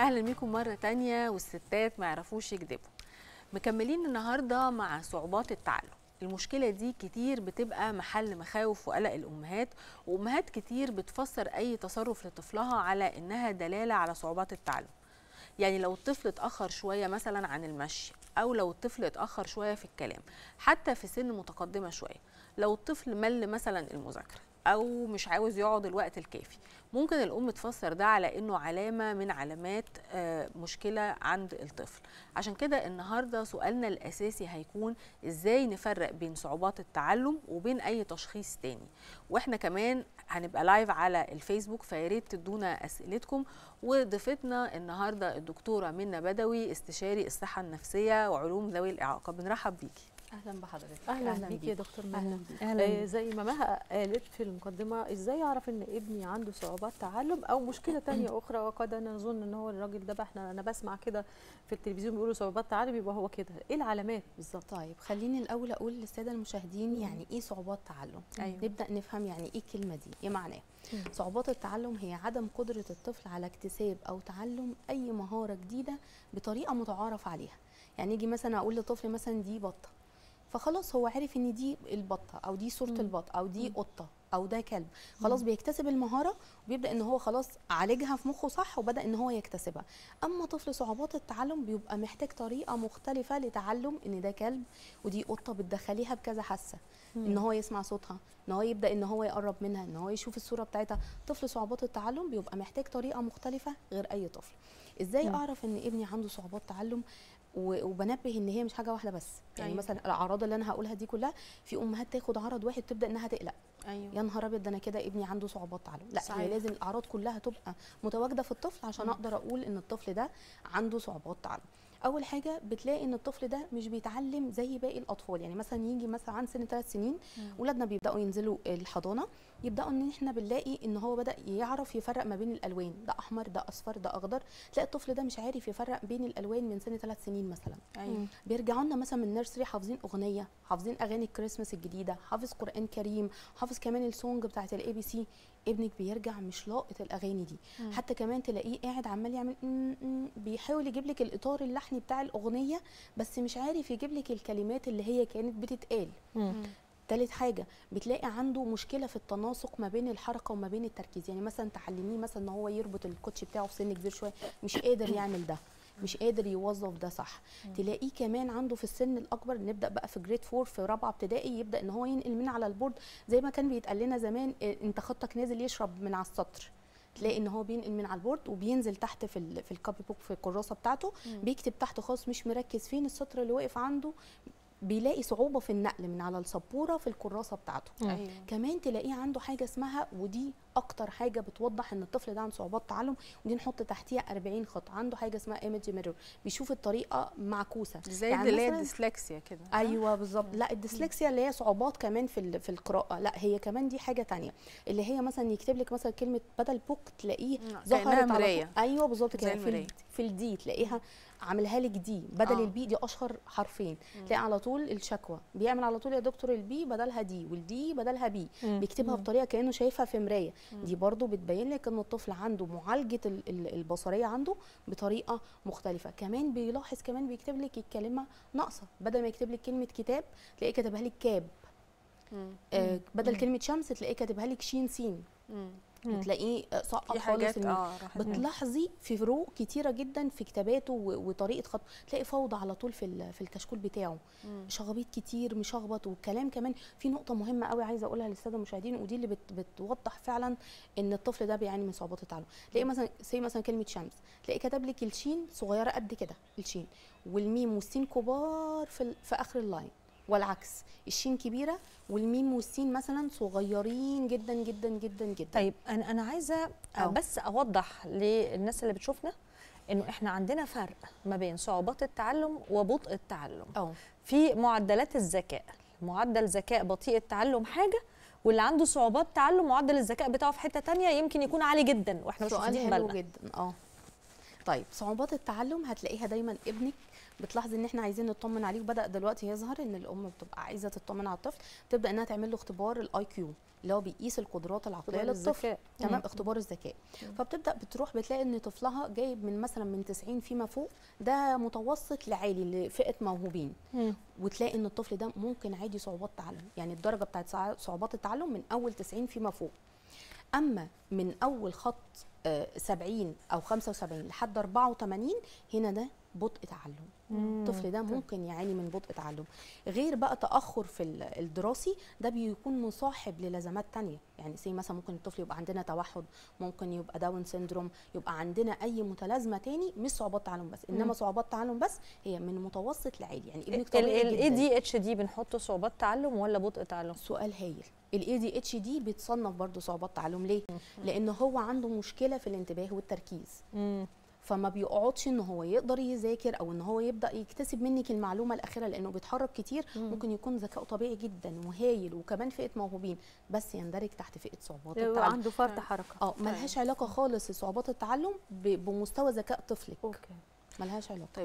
اهلا بيكم مره تانية والستات ما يعرفوش يكذبوا مكملين النهارده مع صعوبات التعلم المشكله دي كتير بتبقى محل مخاوف وقلق الامهات وامهات كتير بتفسر اي تصرف لطفلها على انها دلاله على صعوبات التعلم يعني لو الطفل اتاخر شويه مثلا عن المشي او لو الطفل اتاخر شويه في الكلام حتى في سن متقدمه شويه لو الطفل مل مثلا المذاكره او مش عاوز يقعد الوقت الكافي ممكن الام تفسر ده على انه علامه من علامات آه، مشكله عند الطفل عشان كده النهارده سؤالنا الاساسي هيكون ازاي نفرق بين صعوبات التعلم وبين اي تشخيص تاني واحنا كمان هنبقى لايف على الفيسبوك فيا ريت تدونا اسئلتكم وضيفتنا النهارده الدكتوره منى بدوي استشاري الصحه النفسيه وعلوم ذوي الاعاقه بنرحب بيكي اهلا بحضرتك اهلا, بيك يا دكتور اهلا منى بيك آه زي ما مها قالت في المقدمه ازاي اعرف ان ابني عنده صعوبات تعلم او مشكله تانية اخرى وقد انا اظن ان هو الراجل ده بقى احنا انا بسمع كده في التلفزيون بيقولوا صعوبات تعلم يبقى هو كده ايه العلامات بالظبط طيب خليني الاول اقول للساده المشاهدين يعني ايه صعوبات تعلم أيوة. نبدا نفهم يعني ايه الكلمه دي ايه معناها مم. صعوبات التعلم هي عدم قدره الطفل على اكتساب او تعلم اي مهاره جديده بطريقه متعارف عليها يعني يجي مثلا اقول لطفل مثلا دي بطه فخلاص هو عرف ان دي البطه او دي صوره مم. البط او دي مم. قطه او ده كلب خلاص مم. بيكتسب المهاره وبيبدا ان هو خلاص عالجها في مخه صح وبدا ان هو يكتسبها اما طفل صعوبات التعلم بيبقى محتاج طريقه مختلفه لتعلم ان ده كلب ودي قطه بتدخليها بكذا حاسه ان هو يسمع صوتها ان هو يبدا ان هو يقرب منها ان هو يشوف الصوره بتاعتها طفل صعوبات التعلم بيبقى محتاج طريقه مختلفه غير اي طفل ازاي مم. اعرف ان ابني عنده صعوبات تعلم و- وبنبه ان هي مش حاجه واحده بس يعني أيوة. مثلا الاعراض اللي انا هقولها دي كلها في امهات تاخد عرض واحد تبدا انها تقلق ايوه يا نهار ابيض ده انا كده ابني عنده صعوبات تعلم لا صحيح. هي لازم الاعراض كلها تبقى متواجده في الطفل عشان مم. اقدر اقول ان الطفل ده عنده صعوبات تعلم اول حاجه بتلاقي ان الطفل ده مش بيتعلم زي باقي الاطفال يعني مثلا يجي مثلا عند سن ثلاث سنين مم. ولادنا بيبداوا ينزلوا الحضانه يبداوا ان احنا بنلاقي ان هو بدا يعرف يفرق ما بين الالوان ده احمر ده اصفر ده اخضر تلاقي الطفل ده مش عارف يفرق بين الالوان من سن ثلاث سنين مثلا ايوه بيرجعوا لنا مثلا من النيرسري حافظين اغنيه حافظين اغاني الكريسماس الجديده حافظ قران كريم حافظ كمان السونج بتاعت الاي بي سي ابنك بيرجع مش لاقط الاغاني دي مم. حتى كمان تلاقيه قاعد عمال يعمل م- م- بيحاول يجيب لك الاطار اللحني بتاع الاغنيه بس مش عارف يجيب لك الكلمات اللي هي كانت بتتقال مم. تالت حاجة بتلاقي عنده مشكلة في التناسق ما بين الحركة وما بين التركيز يعني مثلا تعلميه مثلا ان هو يربط الكوتش بتاعه في سن كبير شوية مش قادر يعمل ده مش قادر يوظف ده صح تلاقيه كمان عنده في السن الاكبر نبدا بقى في جريد فور في رابعه ابتدائي يبدا ان هو ينقل من على البورد زي ما كان بيتقال لنا زمان إيه، انت خطك نازل يشرب من على السطر تلاقي ان هو بينقل من على البورد وبينزل تحت في ال في الكوبي بوك في الكراسه بتاعته مم. بيكتب تحت خالص مش مركز فين السطر اللي واقف عنده بيلاقي صعوبه في النقل من على السبوره في الكراسه بتاعته ايوه كمان تلاقيه عنده حاجه اسمها ودي اكتر حاجه بتوضح ان الطفل ده عنده صعوبات تعلم ودي نحط تحتيها 40 خط عنده حاجه اسمها ايمج ميرور بيشوف الطريقه معكوسه زي يعني اللي هي مثلاً- الديسلكسيا كده صح؟ ايوه بالظبط لا الديسلكسيا اللي هي صعوبات كمان في ال- في القراءه لا هي كمان دي حاجه تانية اللي هي مثلا يكتب لك مثلا كلمه بدل بوك تلاقيه مم، ظهرت كأنها على طول. مراية. ايوه بالظبط زي كده في المراية. ال- في الدي تلاقيها عاملها لك دي بدل آه. البي دي اشهر حرفين تلاقي على طول الشكوى بيعمل على طول يا دكتور البي بدلها دي والدي بدلها بي بيكتبها بطريقه كانه شايفها في مرايه دي برضو بتبين لك ان الطفل عنده معالجه ال- ال- البصريه عنده بطريقه مختلفه كمان بيلاحظ كمان بيكتب لك الكلمه ناقصه بدل ما يكتب لك كلمه كتاب تلاقيه كاتبها لك كاب مم. آه بدل كلمه شمس تلاقيه كاتبها لك شين سين مم. وتلاقيه آه، سقط في خالص حاجات الميم. اه راحت بتلاحظي في فروق كتيره جدا في كتاباته و- وطريقه خط تلاقي فوضى على طول في ال- في الكشكول بتاعه مم. شغبيط كتير مشخبط والكلام كمان في نقطه مهمه قوي عايزه اقولها للساده المشاهدين ودي اللي بت بتوضح فعلا ان الطفل ده بيعاني من صعوبات التعلم تلاقي مثلا زي مثلا كلمه شمس تلاقي كتب لك الشين صغيره قد كده الشين والميم والسين كبار في ال- في اخر اللاين والعكس الشين كبيره والميم والسين مثلا صغيرين جدا جدا جدا جدا طيب انا انا عايزه أه. بس اوضح للناس اللي بتشوفنا انه احنا عندنا فرق ما بين صعوبات التعلم وبطء التعلم اه في معدلات الذكاء معدل ذكاء بطيء التعلم حاجه واللي عنده صعوبات تعلم معدل الذكاء بتاعه في حته تانية يمكن يكون عالي جدا واحنا مش سؤال واخدين حلو بالنا جدا اه طيب صعوبات التعلم هتلاقيها دايما ابنك بتلاحظي ان احنا عايزين نطمن عليه وبدا دلوقتي يظهر ان الام بتبقى عايزه تطمن على الطفل تبدا انها تعمل له اختبار الاي كيو اللي هو بيقيس القدرات العقليه اختبار للطفل الذكاء. تمام مم. اختبار الذكاء فبتبدا بتروح بتلاقي ان طفلها جايب من مثلا من 90 فيما فوق ده متوسط لعالي لفئه موهوبين مم. وتلاقي ان الطفل ده ممكن عادي صعوبات تعلم يعني الدرجه بتاعت صع- صعوبات التعلم من اول 90 فيما فوق اما من اول خط آه، 70 او 75 لحد 84 هنا ده بطء تعلم الطفل ده ممكن يعاني من بطء تعلم غير بقى تاخر في ال- الدراسي ده بيكون مصاحب للازمات تانية يعني زي مثلا ممكن الطفل يبقى عندنا توحد ممكن يبقى داون سيندروم يبقى عندنا اي متلازمه تاني مش صعوبات تعلم بس انما مم. صعوبات تعلم بس هي من متوسط لعالي يعني ابنك طبيعي الاي جدا دي اتش دي بنحطه صعوبات تعلم ولا بطء تعلم سؤال هايل الاي دي اتش دي بيتصنف برضه صعوبات تعلم ليه لان هو عنده مشكله في الانتباه والتركيز مم. فما بيقعدش ان هو يقدر يذاكر او ان هو يبدا يكتسب منك المعلومه الاخيره لانه بيتحرك كتير ممكن يكون ذكاؤه طبيعي جدا وهايل وكمان فئه موهوبين بس يندرج تحت فئه صعوبات لو التعلم عنده فرط حركه اه ملهاش علاقه خالص صعوبات التعلم ب- بمستوى ذكاء طفلك اوكي ملهاش علاقه